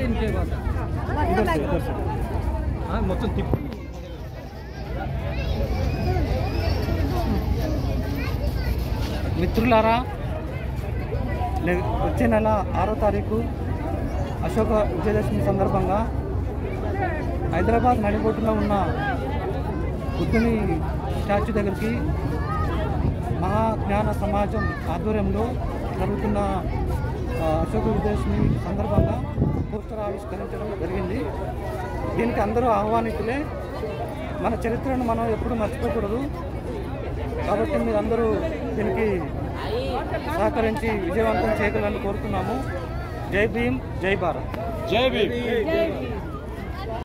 इनके पास इधर से इधर से हाँ మొత్తం తిప్పు మిత్రులారా లే- వచ్చే నెల ఆరో తారీఖు అశోక విజయదశమి సందర్భంగా హైదరాబాద్ నడిబొట్టులో ఉన్న బుద్ధుని స్టాచ్యూ దగ్గరికి మహాజ్ఞాన సమాజం ఆధ్వర్యంలో జరుగుతున్న ఆ, అశోక విజయదశమి సందర్భంగా పోస్టర్ ఆవిష్కరించడం జరిగింది దీనికి అందరూ ఆహ్వానితులే మన చరిత్రను మనం ఎప్పుడు మర్చిపోకూడదు కాబట్టి మీరందరూ దీనికి సహకరించి విజయవంతం చేయగలని కోరుతున్నాము జై భీమ్ జై భారత్ జై భీమ్